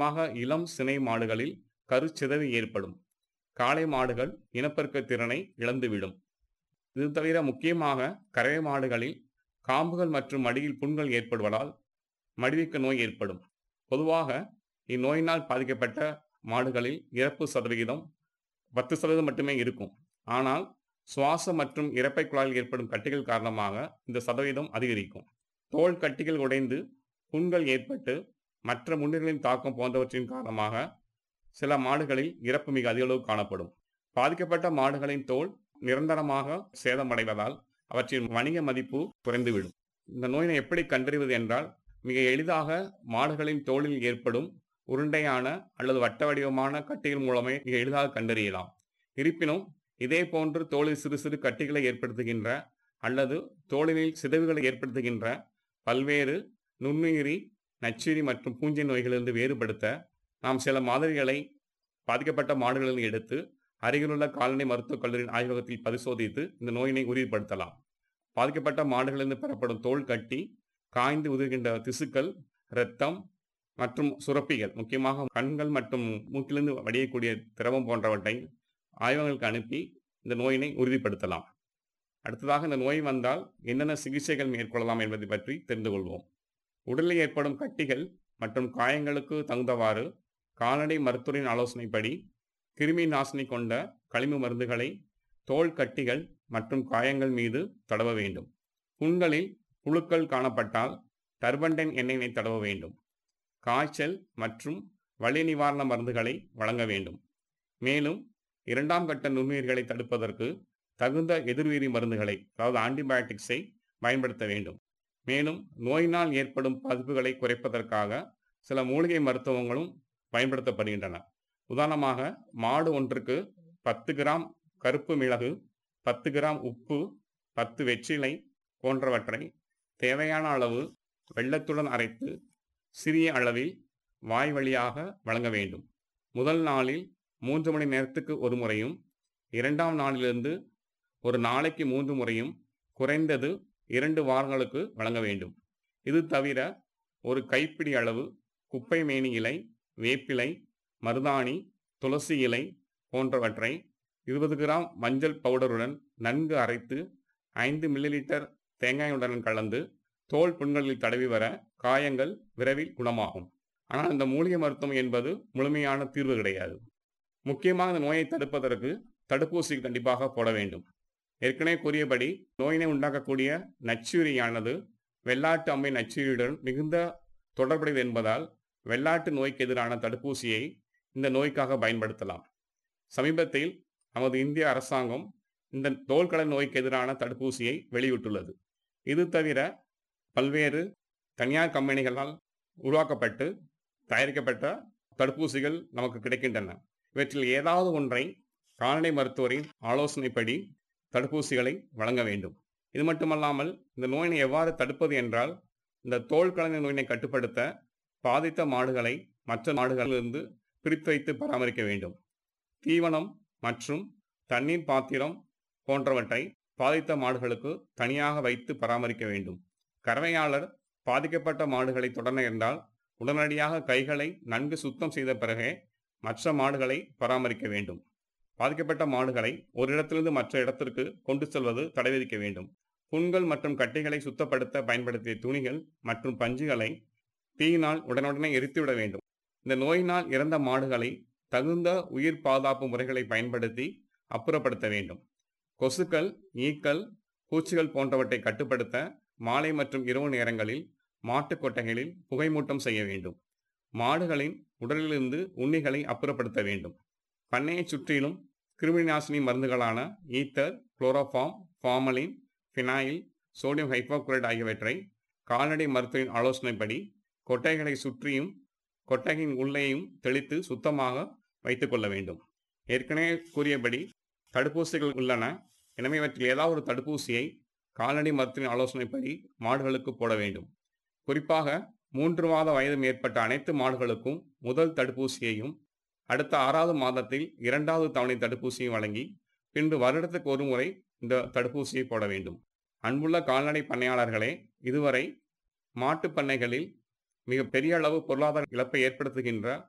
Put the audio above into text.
முக்கியமாக இளம் சினை மாடுகளில் கருச்சிதைவு ஏற்படும் காளை மாடுகள் இனப்பெருக்க திறனை இழந்துவிடும் இது தவிர முக்கியமாக கறவை மாடுகளில் காம்புகள் மற்றும் மடியில் புண்கள் ஏற்படுவதால் மடிவிக்க நோய் ஏற்படும் பொதுவாக இந்நோயினால் பாதிக்கப்பட்ட மாடுகளில் இறப்பு சதவிகிதம் பத்து சதவீதம் மட்டுமே இருக்கும் ஆனால் சுவாச மற்றும் இறப்பை குழாயில் ஏற்படும் கட்டிகள் காரணமாக இந்த சதவீதம் அதிகரிக்கும் தோல் கட்டிகள் உடைந்து புண்கள் ஏற்பட்டு மற்ற முன்னிகளின் தாக்கம் போன்றவற்றின் காரணமாக சில மாடுகளில் இறப்பு மிக அதிக அளவு காணப்படும் பாதிக்கப்பட்ட மாடுகளின் தோல் நிரந்தரமாக சேதமடைவதால் அவற்றின் வணிக மதிப்பு குறைந்துவிடும் இந்த நோயினை எப்படி கண்டறிவது என்றால் மிக எளிதாக மாடுகளின் தோலில் ஏற்படும் உருண்டையான அல்லது வட்ட வடிவமான கட்டிகள் மூலமே மிக எளிதாக கண்டறியலாம் இருப்பினும் இதே போன்று தோலில் சிறு சிறு கட்டிகளை ஏற்படுத்துகின்ற அல்லது தோலினில் சிதைவுகளை ஏற்படுத்துகின்ற பல்வேறு நுண்ணுயிரி நச்சுயிரி மற்றும் பூஞ்சை நோய்களிலிருந்து வேறுபடுத்த நாம் சில மாதிரிகளை பாதிக்கப்பட்ட மாடுகளில் எடுத்து அருகிலுள்ள கால்நடை மருத்துவக் கல்லூரியின் ஆய்வகத்தில் பரிசோதித்து இந்த நோயினை உறுதிப்படுத்தலாம் பாதிக்கப்பட்ட மாடுகளிலிருந்து பெறப்படும் தோல் கட்டி காய்ந்து உதிர்கின்ற திசுக்கள் இரத்தம் மற்றும் சுரப்பிகள் முக்கியமாக கண்கள் மற்றும் மூக்கிலிருந்து வடியக்கூடிய திரவம் போன்றவற்றை ஆய்வகங்களுக்கு அனுப்பி இந்த நோயினை உறுதிப்படுத்தலாம் அடுத்ததாக இந்த நோய் வந்தால் என்னென்ன சிகிச்சைகள் மேற்கொள்ளலாம் என்பதை பற்றி தெரிந்து கொள்வோம் உடலில் ஏற்படும் கட்டிகள் மற்றும் காயங்களுக்கு தகுந்தவாறு கால்நடை மருத்துவரின் ஆலோசனைப்படி கிருமி நாசினி கொண்ட களிம்பு மருந்துகளை தோல் கட்டிகள் மற்றும் காயங்கள் மீது தடவ வேண்டும் புண்களில் புழுக்கள் காணப்பட்டால் டர்பண்டன் எண்ணெயினை தடவ வேண்டும் காய்ச்சல் மற்றும் வலி நிவாரண மருந்துகளை வழங்க வேண்டும் மேலும் இரண்டாம் கட்ட நுண்ணுயிர்களை தடுப்பதற்கு தகுந்த எதிர்உயிரி மருந்துகளை அதாவது ஆன்டிபயோட்டிக்ஸை பயன்படுத்த வேண்டும் மேலும் நோயினால் ஏற்படும் பாதிப்புகளை குறைப்பதற்காக சில மூலிகை மருத்துவங்களும் பயன்படுத்தப்படுகின்றன உதாரணமாக மாடு ஒன்றுக்கு பத்து கிராம் கருப்பு மிளகு பத்து கிராம் உப்பு பத்து வெற்றிலை போன்றவற்றை தேவையான அளவு வெள்ளத்துடன் அரைத்து சிறிய அளவில் வாய் வழியாக வழங்க வேண்டும் முதல் நாளில் மூன்று மணி நேரத்துக்கு ஒரு முறையும் இரண்டாம் நாளிலிருந்து ஒரு நாளைக்கு மூன்று முறையும் குறைந்தது இரண்டு வாரங்களுக்கு வழங்க வேண்டும் இது தவிர ஒரு கைப்பிடி அளவு குப்பை மேனி இலை வேப்பிலை மருதாணி துளசி இலை போன்றவற்றை இருபது கிராம் மஞ்சள் பவுடருடன் நன்கு அரைத்து ஐந்து மில்லிலிட்டர் தேங்காயுடன் கலந்து தோல் புண்களில் தடவி வர காயங்கள் விரைவில் குணமாகும் ஆனால் இந்த மூலிகை மருத்துவம் என்பது முழுமையான தீர்வு கிடையாது முக்கியமாக இந்த நோயை தடுப்பதற்கு தடுப்பூசி கண்டிப்பாக போட வேண்டும் ஏற்கனவே கூறியபடி நோயினை உண்டாக்கக்கூடிய நச்சுயிரியானது வெள்ளாட்டு அம்மை நச்சுயிரியுடன் மிகுந்த தொடர்புடையது என்பதால் வெள்ளாட்டு நோய்க்கு எதிரான தடுப்பூசியை இந்த நோய்க்காக பயன்படுத்தலாம் சமீபத்தில் நமது இந்திய அரசாங்கம் இந்த தோல்கடல் நோய்க்கு எதிரான தடுப்பூசியை வெளியிட்டுள்ளது இது தவிர பல்வேறு தனியார் கம்பெனிகளால் உருவாக்கப்பட்டு தயாரிக்கப்பட்ட தடுப்பூசிகள் நமக்கு கிடைக்கின்றன இவற்றில் ஏதாவது ஒன்றை கால்நடை மருத்துவரின் ஆலோசனைப்படி தடுப்பூசிகளை வழங்க வேண்டும் இது மட்டுமல்லாமல் இந்த நோயினை எவ்வாறு தடுப்பது என்றால் இந்த தோல் கலந்த நோயினை கட்டுப்படுத்த பாதித்த மாடுகளை மற்ற மாடுகளிலிருந்து பிரித்து வைத்து பராமரிக்க வேண்டும் தீவனம் மற்றும் தண்ணீர் பாத்திரம் போன்றவற்றை பாதித்த மாடுகளுக்கு தனியாக வைத்து பராமரிக்க வேண்டும் கறவையாளர் பாதிக்கப்பட்ட மாடுகளை தொடர நேர்ந்தால் உடனடியாக கைகளை நன்கு சுத்தம் செய்த பிறகே மற்ற மாடுகளை பராமரிக்க வேண்டும் பாதிக்கப்பட்ட மாடுகளை ஒரு இடத்திலிருந்து மற்ற இடத்திற்கு கொண்டு செல்வது தடை விதிக்க வேண்டும் புண்கள் மற்றும் கட்டிகளை சுத்தப்படுத்த பயன்படுத்திய துணிகள் மற்றும் பஞ்சுகளை தீயினால் உடனுடனே எரித்துவிட வேண்டும் இந்த நோயினால் இறந்த மாடுகளை தகுந்த உயிர் பாதுகாப்பு முறைகளை பயன்படுத்தி அப்புறப்படுத்த வேண்டும் கொசுக்கள் ஈக்கள் பூச்சிகள் போன்றவற்றை கட்டுப்படுத்த மாலை மற்றும் இரவு நேரங்களில் மாட்டுக் கொட்டைகளில் புகைமூட்டம் செய்ய வேண்டும் மாடுகளின் உடலிலிருந்து உண்ணிகளை அப்புறப்படுத்த வேண்டும் பண்ணையை சுற்றிலும் கிருமிநாசினி மருந்துகளான ether chloroform formalin phenyl sodium hypochlorite ஆகியவற்றை கால்நடை மருத்துவரின் ஆலோசனைப்படி கொட்டைகளை சுற்றியும் கொட்டையின் உள்ளேயும் தெளித்து சுத்தமாக வைத்துக் கொள்ள வேண்டும் ஏற்கனவே கூறியபடி தடுப்பூசிகள் உள்ளன எனவே இவற்றில் ஏதாவது ஒரு தடுப்பூசியை கால்நடை மருத்துவரின் ஆலோசனைப்படி மாடுகளுக்கு போட வேண்டும் குறிப்பாக மூன்று மாத வயது மேற்பட்ட அனைத்து மாடுகளுக்கும் முதல் தடுப்பூசியையும் அடுத்த ஆறாவது மாதத்தில் இரண்டாவது தவணை தடுப்பூசியும் வழங்கி பின்பு வருடத்துக்கு ஒரு முறை இந்த தடுப்பூசியை போட வேண்டும் அன்புள்ள கால்நடை பண்ணையாளர்களே இதுவரை மாட்டுப் பண்ணைகளில் மிக பெரிய அளவு பொருளாதார இழப்பை ஏற்படுத்துகின்ற